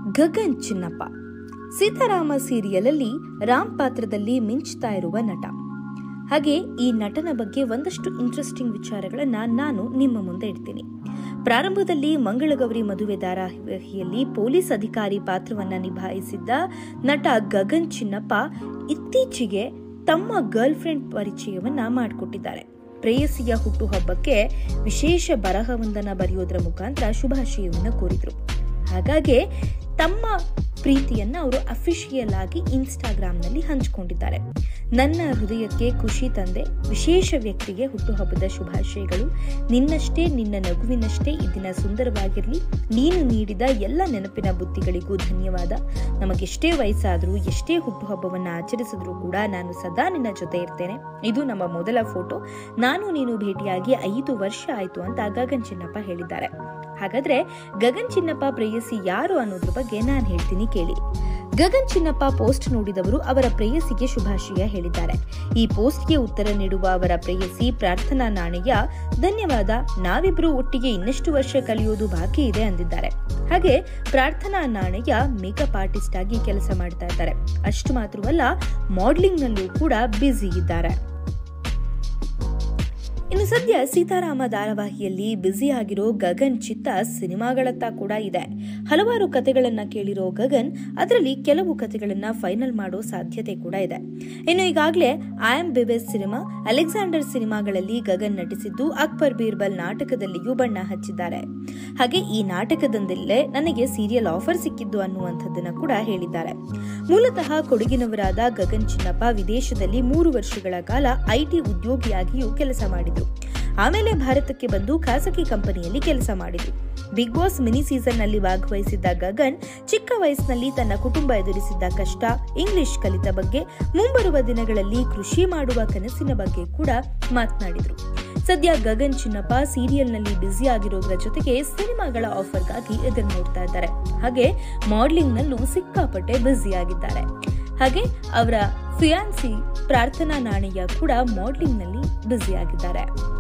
ಗಗನ್ ಚಿನ್ನಪ್ಪ ಸೀತಾರಾಮ ಸೀರಿಯಲಲ್ಲಿ ರಾಮ್ ಪಾತ್ರದಲ್ಲಿ ಮಿಂಚ್ತಾ ಇರುವ ನಟ ಹಾಗೆ ಈ ನಟನ ಬಗ್ಗೆ ಒಂದಷ್ಟು ಇಂಟ್ರೆಸ್ಟಿಂಗ್ ವಿಚಾರಗಳನ್ನ ನಾನು ನಿಮ್ಮ ಮುಂದೆ ಇಡ್ತೀನಿ ಪ್ರಾರಂಭದಲ್ಲಿ ಮಂಗಳಗೌರಿ ಮದುವೆ ಧಾರಾವಾಹಿಯಲ್ಲಿ ಪೊಲೀಸ್ ಅಧಿಕಾರಿ ಪಾತ್ರವನ್ನ ನಿಭಾಯಿಸಿದ್ದ ನಟ ಗಗನ್ ಚಿನ್ನಪ್ಪ ಇತ್ತೀಚೆಗೆ ತಮ್ಮ ಗರ್ಲ್ ಫ್ರೆಂಡ್ ಪರಿಚಯವನ್ನ ಮಾಡಿಕೊಟ್ಟಿದ್ದಾರೆ ಪ್ರೇಯಸಿಯ ಹುಟ್ಟುಹಬ್ಬಕ್ಕೆ ವಿಶೇಷ ಬರಹವೊಂದನ್ನ ಬರೆಯೋದ್ರ ಮುಖಾಂತರ ಶುಭಾಶಯವನ್ನ ಕೋರಿದ್ರು ಹಾಗಾಗಿ ತಮ್ಮ ಪ್ರೀತಿಯನ್ನ ಅವರು ಅಫಿಷಿಯಲ್ ಆಗಿ ಇನ್ಸ್ಟಾಗ್ರಾಂನಲ್ಲಿ ಹಂಚಿಕೊಂಡಿದ್ದಾರೆ ನನ್ನ ಹೃದಯಕ್ಕೆ ಖುಷಿ ತಂದೆ ವಿಶೇಷ ವ್ಯಕ್ತಿಗೆ ಹುಟ್ಟುಹಬ್ಬದ ಶುಭಾಶಯಗಳು ನಿನ್ನಷ್ಟೇ ನಿನ್ನ ನಗುವಿನಷ್ಟೇ ಈ ದಿನ ಸುಂದರವಾಗಿರಲಿ ನೀನು ನೀಡಿದ ಎಲ್ಲ ನೆನಪಿನ ಬುದ್ಧಿಗಳಿಗೂ ಧನ್ಯವಾದ ನಮಗೆಷ್ಟೇ ವಯಸ್ಸಾದರೂ ಎಷ್ಟೇ ಹುಟ್ಟುಹಬ್ಬವನ್ನು ಆಚರಿಸಿದ್ರೂ ಕೂಡ ನಾನು ಸದಾ ನಿನ್ನ ಜೊತೆ ಇರ್ತೇನೆ ಇದು ನಮ್ಮ ಮೊದಲ ಫೋಟೋ ನಾನು ನೀನು ಭೇಟಿಯಾಗಿ ಐದು ವರ್ಷ ಆಯ್ತು ಅಂತ ಗಗನ್ ಚಿನ್ನಪ್ಪ ಹೇಳಿದ್ದಾರೆ ಹಾಗಾದ್ರೆ ಗಗನ್ ಚಿನ್ನಪ್ಪ ಪ್ರೇಯಸಿ ಯಾರು ಅನ್ನೋದ್ರ ಬಗ್ಗೆ ನಾನು ಹೇಳ್ತೀನಿ ಕೇಳಿ ಗಗನ್ ಚಿನ್ನಪ್ಪ ಪೋಸ್ಟ್ ನೋಡಿದವರು ಅವರ ಪ್ರೇಯಸಿಗೆ ಶುಭಾಶಯ ಹೇಳಿದ್ದಾರೆ ಈ ಪೋಸ್ಟ್ಗೆ ಉತ್ತರ ನೀಡುವ ಅವರ ಪ್ರೇಯಸಿ ಪ್ರಾರ್ಥನಾ ನಾಣಯ್ಯ ಧನ್ಯವಾದ ನಾವಿಬ್ರು ಒಟ್ಟಿಗೆ ಇನ್ನಷ್ಟು ವರ್ಷ ಕಲಿಯೋದು ಬಾಕಿ ಇದೆ ಅಂದಿದ್ದಾರೆ ಹಾಗೆ ಪ್ರಾರ್ಥನಾ ನಾಣಯ್ಯ ಮೇಕಪ್ ಆರ್ಟಿಸ್ಟ್ ಆಗಿ ಕೆಲಸ ಮಾಡ್ತಾ ಇದ್ದಾರೆ ಅಷ್ಟು ಮಾತ್ರವಲ್ಲ ಮಾಡೆಲಿಂಗ್ ನಲ್ಲೂ ಕೂಡ ಬ್ಯುಸಿ ಇದ್ದಾರೆ ಇನ್ನು ಸದ್ಯ ಸೀತಾರಾಮ ಧಾರಾವಾಹಿಯಲ್ಲಿ ಬ್ಯುಸಿ ಆಗಿರೋ ಗಗನ್ ಚಿತ್ತ ಸಿನಿಮಾಗಳತ್ತ ಕೂಡ ಇದೆ ಹಲವಾರು ಕತೆಗಳನ್ನ ಕೇಳಿರೋ ಗಗನ್ ಅದರಲ್ಲಿ ಕೆಲವು ಕತೆಗಳನ್ನ ಫೈನಲ್ ಮಾಡೋ ಸಾಧ್ಯತೆ ಕೂಡ ಇದೆ ಇನ್ನು ಈಗಾಗಲೇ ಐ ಆಮ್ ಬಿಬೆಸ್ ಸಿನಿಮಾ ಅಲೆಕ್ಸಾಂಡರ್ ಸಿನಿಮಾಗಳಲ್ಲಿ ಗಗನ್ ನಟಿಸಿದ್ದು ಅಕ್ಬರ್ ಬೀರ್ಬಲ್ ನಾಟಕದಲ್ಲಿಯೂ ಬಣ್ಣ ಹಚ್ಚಿದ್ದಾರೆ ಹಾಗೆ ಈ ನಾಟಕದಿಂದಲೇ ನನಗೆ ಸೀರಿಯಲ್ ಆಫರ್ ಸಿಕ್ಕಿದ್ದು ಅನ್ನುವಂಥದ್ದನ್ನ ಕೂಡ ಹೇಳಿದ್ದಾರೆ ಮೂಲತಃ ಕೊಡಗಿನವರಾದ ಗಗನ್ ಚಿನ್ನಪ್ಪ ವಿದೇಶದಲ್ಲಿ ಮೂರು ವರ್ಷಗಳ ಕಾಲ ಐಟಿ ಉದ್ಯೋಗಿಯಾಗಿಯೂ ಕೆಲಸ ಮಾಡಿದ್ರು ಆಮೇಲೆ ಭಾರತಕ್ಕೆ ಬಂದು ಖಾಸಗಿ ಕಂಪನಿಯಲ್ಲಿ ಕೆಲಸ ಮಾಡಿದ್ರು ಬಿಗ್ ಬಾಸ್ ಮಿನಿ ಸೀಸನ್ ನಲ್ಲಿ ಭಾಗವಹಿಸಿದ್ದ ಗಗನ್ ಚಿಕ್ಕ ವಯಸ್ಸಿನಲ್ಲಿ ತನ್ನ ಕುಟುಂಬ ಎದುರಿಸಿದ್ದ ಕಷ್ಟ ಇಂಗ್ಲಿಷ್ ಕಲಿತ ಬಗ್ಗೆ ಮುಂಬರುವ ದಿನಗಳಲ್ಲಿ ಕೃಷಿ ಮಾಡುವ ಕನಸಿನ ಬಗ್ಗೆ ಕೂಡ ಮಾತನಾಡಿದ್ರು ಸದ್ಯ ಗಗನ್ ಚಿನ್ನಪ್ಪ ಸೀರಿಯಲ್ನಲ್ಲಿ ಬ್ಯುಸಿ ಆಗಿರೋದ್ರ ಜೊತೆಗೆ ಸಿನಿಮಾಗಳ ಆಫರ್ಗಾಗಿ ಎದುರು ನೋಡ್ತಾ ಇದ್ದಾರೆ ಹಾಗೆ ಮಾಡೆಲಿಂಗ್ ನಲ್ಲೂ ಸಿಕ್ಕಾಪಟ್ಟೆ ಬ್ಯುಸಿ ಆಗಿದ್ದಾರೆ ಹಾಗೆ ಅವರ ಫಿಯಾನ್ಸಿ ಪ್ರಾರ್ಥನಾ ನಾಣಯ್ಯ ಕೂಡ ಮಾಡೆಲಿಂಗ್ ನಲ್ಲಿ ಬ್ಯುಸಿ ಆಗಿದ್ದಾರೆ